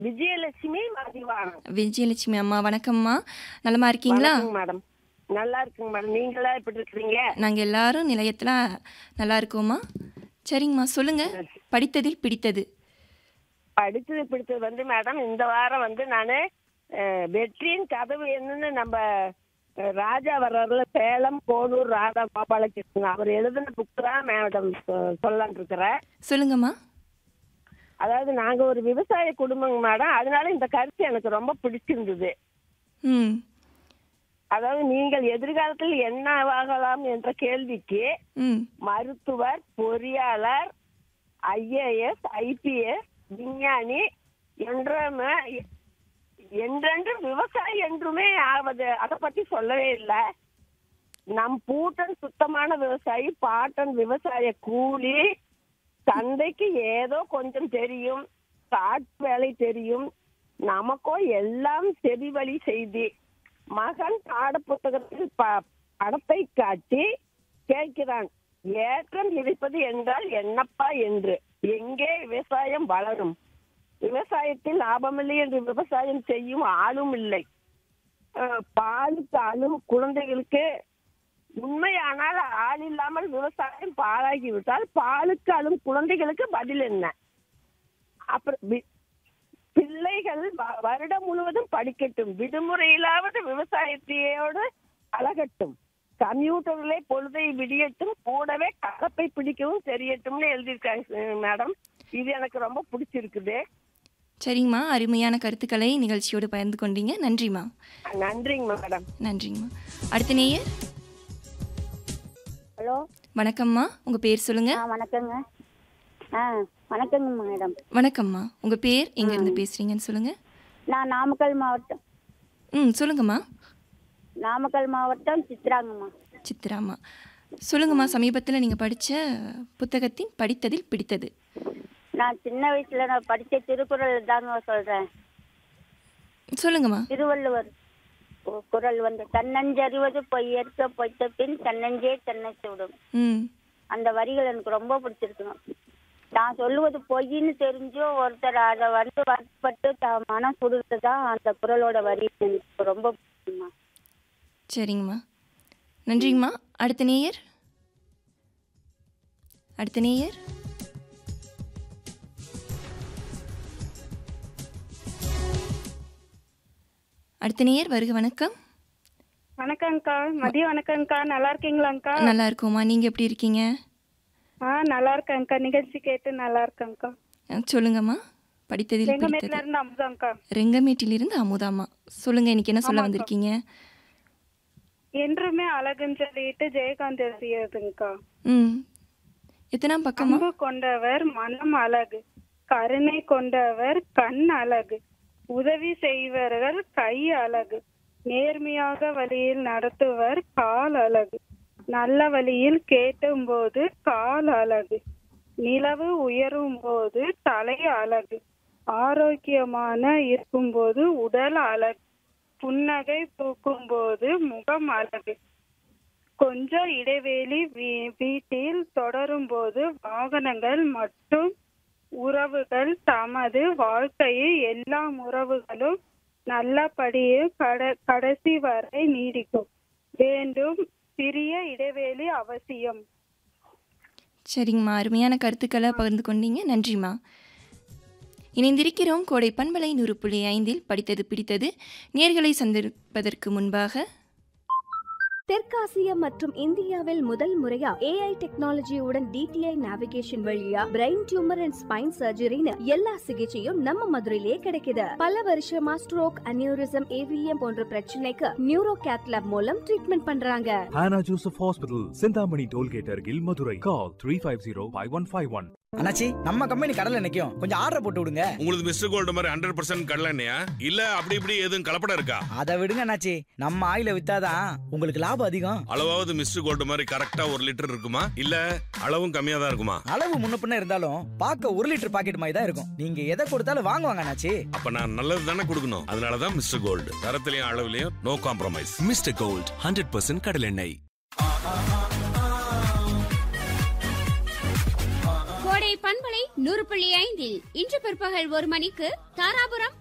விஜயலட்சுமி மதிவானம் விஜயலட்சுமி அம்மா வணக்கம்மா நலமா இருக்கீங்களா வணக்கம் மேடம் நல்லா இருக்குங்க மேடம் நீங்களா எப்படி இருக்கிறீங்க நாங்கள் எல்லாரும் நிலையத்தில் நல்லா இருக்கோமா சரிங்கம்மா சொல்லுங்க படித்ததில் பிடித்தது படிச்சது பிடிச்சது வந்து மேடம் இந்த வாரம் வந்து நான் வெற்றியின் கதவு என்னன்னு நம்ம அஹ், ராஜா வர்றதுல சேலம் போலூர் ராதா கோபாலகிருஷ்ணன் அவர் எழுதின புக் தான் மேடம் சொல்லலான் இருக்கிறேன் சொல்லுங்கம்மா அதாவது நாங்க ஒரு விவசாய குடும்பங்க மேடம் அதனால இந்த கருத்து எனக்கு ரொம்ப பிடிச்சிருந்தது ம் அதாவது நீங்கள் எதிர்காலத்தில் என்னவாகலாம் என்ற கேள்விக்கு ம் மருத்துவர் பொறியாளர் ஐஏஎஸ் ஐபிஎஸ் விஞ்ஞானி என்ற என்றென்று விவசாயி என்றுமே ஆவது அதை பத்தி சொல்லவே இல்லை நம் பூட்டன் சுத்தமான விவசாயி பாட்டன் விவசாய கூலி தந்தைக்கு ஏதோ கொஞ்சம் தெரியும் காட்டு வேலை தெரியும் நமக்கோ எல்லாம் செவி வழி செய்தி மகன் பாட புத்தகத்தில் ப- படத்தை காட்டி கேட்கிறான் ஏற்றம் இழைப்பது என்றால் என்னப்பா என்று எங்கே விவசாயம் வளரும் விவசாயத்தில் லாபமில்லை என்று விவசாயம் செய்யும் ஆளும் இல்லை அஹ், பாலுக்கு ஆளும் குழந்தைகளுக்கு உண்மையானால் ஆள் இல்லாமல் விவசாயம் பாழாகிவிட்டால் பாலுக்கு அழும் குழந்தைகளுக்கு பதில் என்ன அப்புறம் வி- பிள்ளைகள் வ- வருடம் முழுவதும் படிக்கட்டும் விடுமுறையிலாவது விவசாயத்தையோடு பழகட்டும் கம்ப்யூட்டர்ல பொழுதை விடியட்டும் கூடவே கலப்பை பிடிக்கவும் தெரியட்டும்னு எழுதியிருக்காங்க மேடம் இது எனக்கு ரொம்ப பிடிச்சிருக்குது சரிங்கம்மா அருமையான கருத்துக்களை நிகழ்ச்சியோடு பகிர்ந்து கொண்டீங்க நன்றிம்மா நன்றிங்க மேடம் நன்றிங்கம்மா அடுத்த நேயர் ஹலோ வணக்கம்மா உங்கள் பேர் சொல்லுங்க ஆ வணக்கங்க ஆ வணக்கங்க மேடம் வணக்கம்மா உங்கள் பேர் எங்கேருந்து பேசுகிறீங்கன்னு சொல்லுங்கள் நான் நாமக்கல் மாவட்டம் ம் சொல்லுங்கம்மா நாமக்கல் மாவட்டம் சித்ராங்கம்மா சித்ராம்மா சொல்லுங்கம்மா சமீபத்தில் நீங்கள் படித்த புத்தகத்தின் படித்ததில் பிடித்தது நான் சின்ன வயசுல நான் படிச்ச திருக்குறள் தாங்க சொல்றேன் சொல்லுங்கம்மா திருவள்ளுவர் கு- குறள் வந்து தன்னஞ்சறிவது பொய்யற்க பொய்த்த பின் தன்னஞ்சே தன்னை சுடும் ம் அந்த வரிகள் எனக்கு ரொம்ப பிடிச்சிருக்குங்க நான் சொல்லுவது பொய்ன்னு தெரிஞ்சும் ஒருத்தர் அதை வந்து வருத்தப்பட்டு தான் மனம் சுடுறது தான் அந்த குறளோட வரி எனக்கு ரொம்ப பிடிக்குமா சரிங்கம்மா நன்றிங்கம்மா அடுத்த நேயர் அடுத்த நேயர் அடுத்த நேயர் வருக வணக்கம் வணக்கம்க்கா மதியம் வணக்கம்க்கா நல்லா இருக்கீங்களாங்க்கா நல்லா இருக்கோம்மா நீங்கள் எப்படி இருக்கீங்க ஆ நல்லா இருக்கேன்க்கா நிகழ்ச்சி கேட்டு நல்லா இருக்கேன்க்கா அஹ், சொல்லுங்கம்மா படித்ததில் எங்க பிடித்தது மேட்ல இருந்து அமுதாங்க்கா ரெங்கமேட்டிலிருந்து அமுதாம்மா சொல்லுங்க இன்னைக்கு என்ன சொல்ல வந்திருக்கீங்க என்றுமே அழகுன்னு சொல்லிட்டு ஜெயகாந்த் எழுதியதுங்கக்கா ம் எத்தனாம் பக்கமா அன்பு கொண்டவர் மனம் அழகு கருணை கொண்டவர் கண் அழகு உதவி செய்வர்கள் கை அழகு நேர்மையாக வழியில் நடத்துவர் கால் அழகு நல்ல வழியில் கேட்டும் போது கால் அழகு நிலவு உயரும் போது தலை அழகு ஆரோக்கியமான இருக்கும்போது உடல் அழகு புன்னகை பூக்கும் போது முகம் அழகு கொஞ்சம் இடைவெளி வீ- வீட்டில் தொடரும் போது வாகனங்கள் மற்றும் உறவுகள் தமது வாழ்க்கையில் எல்லா உறவுகளும் நல்லபடியே கட கடைசி வரை நீடிக்கும் வேண்டும் சிறிய இடைவெளி அவசியம் சரிங்கம்மா அருமையான கருத்துக்களை பகிர்ந்து கொண்டீங்க நன்றிம்மா இணைந்திருக்கிறோம் கோடை பண்பலை நூறு புள்ளி ஐந்தில் படித்தது பிடித்தது நேர்களை சந்திப்பதற்கு முன்பாக தெற்காசிய மற்றும் இந்தியாவில் முதல் முறையா ஏஐ டெக்னாலஜியுடன் டிடிஐ நேவிகேஷன் வழியா பிரெயின் டியூமர் அண்ட் ஸ்பைன் சர்ஜரின்னு எல்லா சிகிச்சையும் நம்ம மதுரையிலே கிடைக்குது பல வருஷமா ஸ்ட்ரோக் அனியூரிசம் ஏவிஎம் போன்ற பிரச்சனைக்கு நியூரோ கேத்லாப் மூலம் ட்ரீட்மெண்ட் பண்றாங்க Hannah Joseph Hospital, Sindhamani Tollgate Argil, Madurai. Call 350-5151. அண்ணாச்சி நம்ம கம்பெனி கடல்ல நிக்கும் கொஞ்சம் ஆர்டர் போட்டு விடுங்க உங்களுக்கு மிஸ்டர் கோல்டு மாதிரி ஹண்ட்ரட் பர்சன்ட் கடலண்ணையா இல்ல அப்படி இப்படி எதுவும் கலப்படம் இருக்கா அதை விடுங்க அண்ணாச்சி நம்ம ஆயில வித்தாதான் உங்களுக்கு லாபம் அதிகம் அளவாவது மிஸ்டர் கோல்டு மாதிரி கரெக்டா ஒரு லிட்டர் இருக்குமா இல்ல அளவும் கம்மியா தான் இருக்குமா அளவு முன்ன பின்ன இருந்தாலும் பார்க்க ஒரு லிட்டர் பாக்கெட் மாதிரி தான் இருக்கும் நீங்க எதை கொடுத்தாலும் வாங்குவாங்க அண்ணாச்சி அப்ப நான் நல்லது தானே கொடுக்கணும் அதனாலதான் மிஸ்டர் கோல்டு தரத்திலையும் அளவுலயும் நோ காம்ப்ரமைஸ் Mr. Gold, 100% கடலெண்ணெய். கோடை கோடை பண்பலை நூறு புள்ளி ஐந்தில் இன்று பிற்பகல் ஒரு மணிக்கு தாராபுரம்